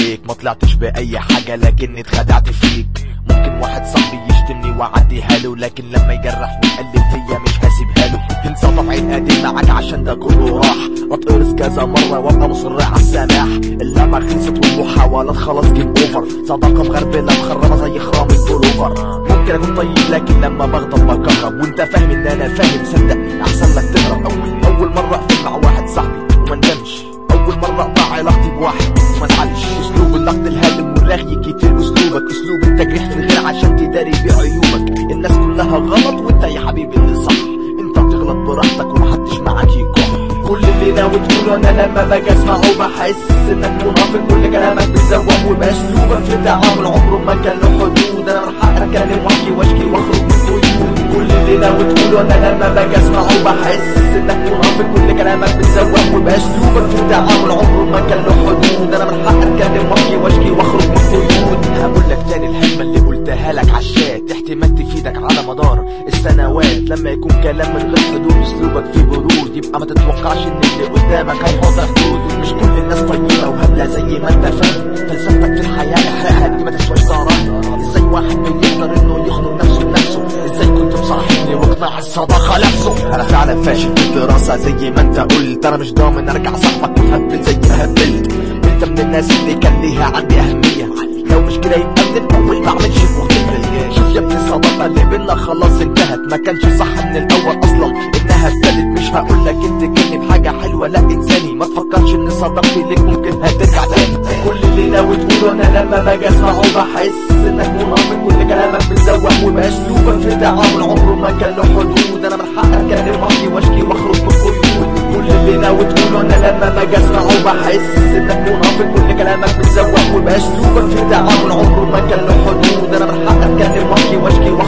عليك ما طلعتش باي حاجة لكني اتخدعت فيك ممكن واحد صاحبي يشتمني واعديها له لكن لما يجرح ويقلب فيا مش هسيبها له انسى طبعي القديم معاك عشان ده كله راح اتقرص كذا مرة وابقى مصر على السماح اللعبة خلصت والمحاولات خلاص جيم اوفر صداقة مغربلة مخربة زي خرام البلوفر ممكن اكون طيب لكن لما بغضب بكهرب وانت فاهم ان انا فاهم صدقني احسن لك تهرب اول اول مرة اقفل مع واحد صاحبي وما ندمش اول مرة اقطع علاقتي بواحد وما ازعلش اسلوب النقد الهادم والرغي كتير اسلوبك اسلوب التجريح من غير عشان تداري بعيوبك الناس كلها غلط وانت يا حبيبي اللي صح انت بتغلط براحتك ومحدش معاك يكح كل اللي ناوي تقوله انا لما باجي اسمعه بحس انك منافق كل كلامك بتزوق وباسلوبك في التعامل عمره ما كان له حدود انا من حقي اتكلم واحكي واشكي واخرج من قيود كل اللي ناوي تقوله انا لما باجي اسمعه بحس انك منافق كل كلامك بتزوق وباسلوبك في التعامل عمره ما كان له حدود انا من حقي اتكلم واحكي واشكي واخرج من قيود هقول لك تاني الحكمه اللي قلتها لك عالشات احتمال تفيدك على مدار السنوات لما يكون كلام من غير حدود اسلوبك فيه برود يبقى ما تتوقعش ان اللي قدامك هيحط حدود مش كل الناس طيبه وهبله زي ما انت فاهم فلسفتك في الحياه احرقها دي ما تسواش دراهم ازاي واحد بيقدر انه يخنق نفسه بنفسه ازاي كنت مصاحبني واقناع الصداقه لابسه انا فعلا فاشل في الدراسه زي ما انت قلت انا مش ضامن ارجع صاحبك وتهبل زي ما هبلت انت من الناس اللي كان ليها عندي اهميه لو مش كده يبقى من الاول ما عملش مختلف شوف يا ابني الصداقه اللي بينا خلاص انتهت ما كانش صح من الاول اصلا انها ابتدت مش هقول لك انت كني بحاجه حلوه لا انساني ما تفكرش ان صداقتي ليك ممكن هترجع تاني كل اللي ناوي تقوله انا لما باجي اسمعه بحس انك منافق كل كلامك بتزوق وباسلوبك في التعامل عمره ما كان له حدود انا من حقي اتكلم واحكي واشكي واخرج من قيود كل اللي ناوي تقوله انا لما باجي اسمعه بحس انك منافق كل كلامك بتزوق وباسلوبك في التعامل عمره ما كان له حدود انا من حقي اتكلم واحكي واشكي واخرج